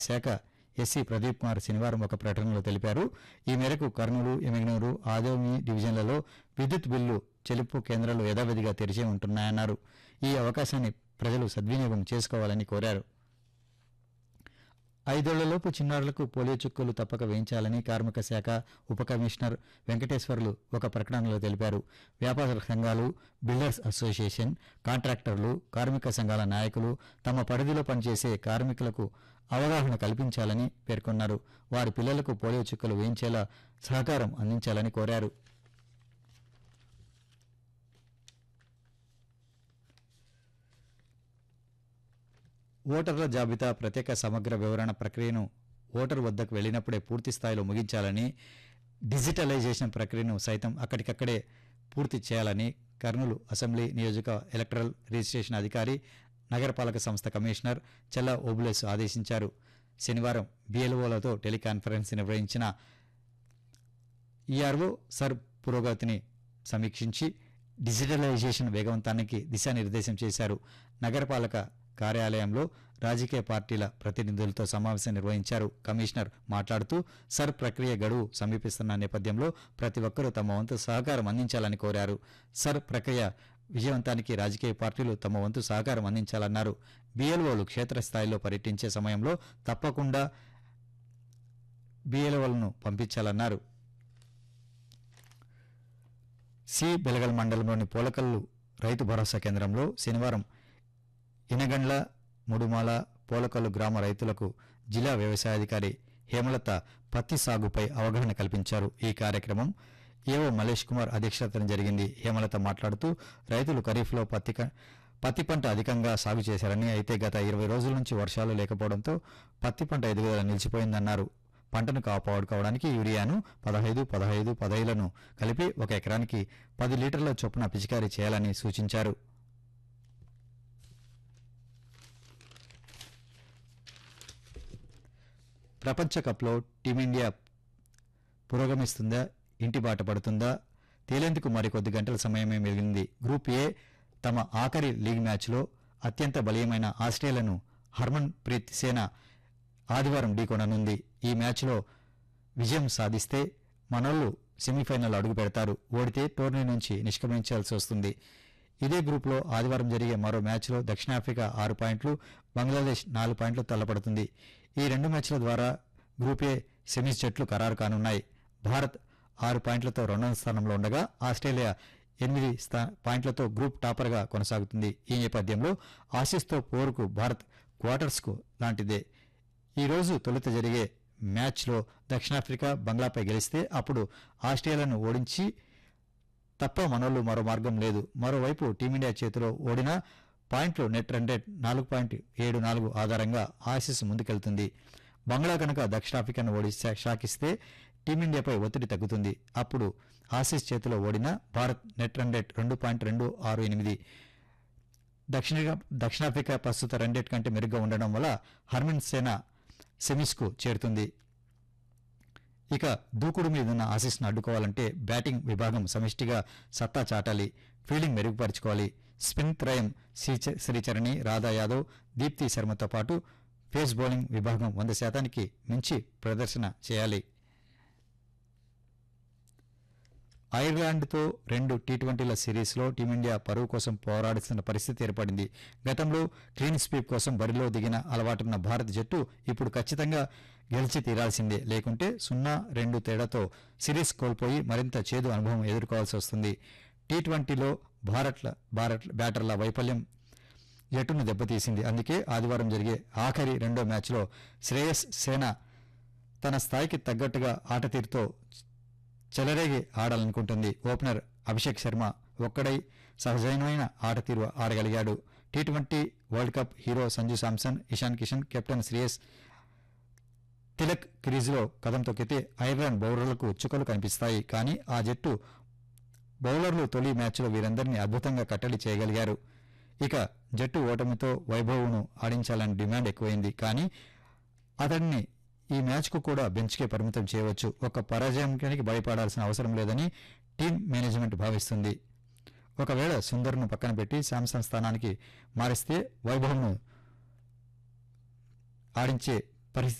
శాఖ ఎస్సీ ప్రదీప్ కుమార్ శనివారం ఒక ప్రకటనలో తెలిపారు ఈ మేరకు కర్నూలు ఎమిగనూరు ఆదోమి డివిజన్లలో విద్యుత్ బిల్లు చెల్లింపు కేంద్రాలు యథావిధిగా తెరిచే ఉంటున్నాయన్నారు ఈ అవకాశాన్ని ప్రజలు సద్వినియోగం చేసుకోవాలని కోరారు ఐదేళ్లలోపు చిన్నారులకు పోలియో చుక్కలు తప్పక వేయించాలని కార్మిక శాఖ ఉప కమిషనర్ వెంకటేశ్వర్లు ఒక ప్రకటనలో తెలిపారు వ్యాపార సంఘాలు బిల్డర్స్ అసోసియేషన్ కాంట్రాక్టర్లు కార్మిక సంఘాల నాయకులు తమ పరిధిలో పనిచేసే కార్మికులకు అవగాహన కల్పించాలని పేర్కొన్నారు వారి పిల్లలకు పోలియో చుక్కలు వేయించేలా సహకారం అందించాలని కోరారు ఓటర్ల జాబితా ప్రత్యేక సమగ్ర వివరణ ప్రక్రియను ఓటరు వద్దకు వెళ్ళినప్పుడే పూర్తి స్థాయిలో ముగించాలని డిజిటలైజేషన్ ప్రక్రియను సైతం అక్కడికక్కడే పూర్తి చేయాలని కర్నూలు అసెంబ్లీ నియోజక ఎలక్టరల్ రిజిస్ట్రేషన్ అధికారి నగరపాలక సంస్థ కమిషనర్ చెల్ల ఓబులేసు ఆదేశించారు శనివారం బిఎల్ఓలతో టెలికాన్ఫరెన్స్ నిర్వహించిన ఈఆర్ఓ సర్ పురోగతిని సమీక్షించి డిజిటలైజేషన్ వేగవంతానికి దిశానిర్దేశం చేశారు నగరపాలక కార్యాలయంలో రాజకీయ పార్టీల ప్రతినిధులతో సమావేశం నిర్వహించారు కమిషనర్ మాట్లాడుతూ సర్ ప్రక్రియ గడువు సమీపిస్తున్న నేపథ్యంలో ప్రతి ఒక్కరూ తమ వంతు సహకారం అందించాలని కోరారు సర్ ప్రక్రియ విజయవంతానికి రాజకీయ పార్టీలు తమ వంతు సహకారం అందించాలన్నారు బిఎల్ఓలు క్షేత్రస్థాయిలో పర్యటించే సమయంలో తప్పకుండా బిఎల్ఓలను పంపించాలన్నారు సి బెలగల్ మండలంలోని పోలకల్లు రైతు భరోసా కేంద్రంలో శనివారం ఇనగండ్ల ముడుమాల పోలకల్లు గ్రామ రైతులకు జిల్లా వ్యవసాయాధికారి హేమలత పత్తి సాగుపై అవగాహన కల్పించారు ఈ కార్యక్రమం ఏవో మలేష్ కుమార్ అధ్యక్షతన జరిగింది హేమలత మాట్లాడుతూ రైతులు ఖరీఫ్లో పత్తి క- పత్తి పంట అధికంగా సాగు చేశారని అయితే గత ఇరవై రోజుల నుంచి వర్షాలు లేకపోవడంతో పత్తి పంట ఎదుగుదల నిలిచిపోయిందన్నారు పంటను కాపాడుకోవడానికి యూరియాను పదహైదు పదహైదు పదహైదులను కలిపి ఒక ఎకరానికి పది లీటర్ల చొప్పున పిచికారీ చేయాలని సూచించారు ప్రపంచ కప్లో టీమిండియా పురోగమిస్తుందా ఇంటి బాట పడుతుందా తేలేందుకు మరికొద్ది గంటల సమయమే మిగిలింది గ్రూప్ ఏ తమ ఆఖరి లీగ్ మ్యాచ్లో అత్యంత బలీయమైన ఆస్ట్రేలియాను హర్మన్ ప్రీత్ సేన ఆదివారం ఢీకొననుంది ఈ మ్యాచ్లో విజయం సాధిస్తే మనోళ్లు సెమీఫైనల్ అడుగు పెడతారు ఓడితే టోర్నీ నుంచి నిష్క్రమించాల్సి వస్తుంది ఇదే గ్రూప్లో ఆదివారం జరిగే మరో మ్యాచ్లో దక్షిణాఫ్రికా ఆరు పాయింట్లు బంగ్లాదేశ్ నాలుగు పాయింట్లు తల్లపడుతుంది ఈ రెండు మ్యాచ్ల ద్వారా గ్రూప్ ఏ సెమీస్ జట్లు ఖరారు కానున్నాయి భారత్ ఆరు పాయింట్లతో రెండవ స్థానంలో ఉండగా ఆస్ట్రేలియా ఎనిమిది స్థా పాయింట్లతో గ్రూప్ టాపర్గా కొనసాగుతుంది ఈ నేపథ్యంలో ఆసీస్తో పోరుకు భారత్ క్వార్టర్స్కు లాంటిదే ఈ రోజు తొలుత జరిగే మ్యాచ్లో దక్షిణాఫ్రికా బంగ్లాపై గెలిస్తే అప్పుడు ఆస్ట్రేలియాను ఓడించి తప్ప మనోళ్ళు మరో మార్గం లేదు మరోవైపు టీమిండియా చేతిలో ఓడినా పాయింట్లు నెట్ రన్ రేట్ నాలుగు పాయింట్ ఏడు నాలుగు ఆధారంగా ఆసీస్ ముందుకెళ్తుంది బంగ్లా కనుక దక్షిణాఫ్రికాను ఓడి శా- షాకిస్తే టీమిండియాపై ఒత్తిడి తగ్గుతుంది అప్పుడు ఆసీస్ చేతిలో ఓడిన భారత్ నెట్ రన్ రేట్ రెండు పాయింట్ రెండు ఆరు ఎనిమిది దక్షిణ దక్షిణాఫ్రికా ప్రస్తుత రన్ రేట్ కంటే మెరుగ్గా ఉండడం వల్ల హర్మన్ సేన సెమీస్కు చేరుతుంది ఇక దూకుడు మీదున్న ఆశీస్ను అడ్డుకోవాలంటే బ్యాటింగ్ విభాగం సమిష్టిగా సత్తా చాటాలి ఫీల్డింగ్ మెరుగుపరుచుకోవాలి స్పిన్ త్రయం శ్రీచ- శ్రీచరణి రాధా యాదవ్ దీప్తి శర్మతో పాటు పేస్ బౌలింగ్ విభాగం వంద శాతానికి మించి ప్రదర్శన చేయాలి ఐర్లాండ్తో రెండు టీ ట్వంటీల సిరీస్లో టీమిండియా పరువు కోసం పోరాడుతున్న పరిస్థితి ఏర్పడింది గతంలో క్లీన్ స్వీప్ కోసం బరిలో దిగిన అలవాటున్న భారత జట్టు ఇప్పుడు ఖచ్చితంగా గెలిచి తీరాల్సిందే లేకుంటే సున్నా రెండు తేడాతో సిరీస్ కోల్పోయి మరింత చేదు అనుభవం ఎదుర్కోవాల్సి వస్తుంది టీ ట్వంటీలో భారత్ల భారత్ బ్యాటర్ల వైఫల్యం జట్టును దెబ్బతీసింది అందుకే ఆదివారం జరిగే ఆఖరి రెండో మ్యాచ్లో శ్రేయస్ సేన తన స్థాయికి తగ్గట్టుగా ఆట తీరుతో చెలరేగి ఆడాలనుకుంటుంది ఓపెనర్ అభిషేక్ శర్మ ఒక్కడై సహజమైన ఆట తీరు ఆడగలిగాడు T twenty world cup hero Sanju Samson Ishan Kishan captain Shreyas Tilak క్రీజులో కదం తొక్కితే ఐర్లాండ్ బౌలర్లకు చుక్కలు కనిపిస్తాయి కానీ ఆ జట్టు బౌలర్లు తొలి మ్యాచ్లో వీరందరినీ అద్భుతంగా కట్టడి చేయగలిగారు ఇక జట్టు ఓటమితో వైభవ్ను ఆడించాలని డిమాండ్ ఎక్కువైంది కానీ అతడిని ఈ మ్యాచ్కు కూడా బెంచ్కే పరిమితం చేయవచ్చు ఒక పరాజయానికి భయపడాల్సిన అవసరం లేదని టీం మేనేజ్మెంట్ భావిస్తుంది ఒకవేళ సుందర్ను పక్కన పెట్టి శాంసంగ్ స్థానానికి మారిస్తే వైభవ్ను ఆడించే పరిస్థితి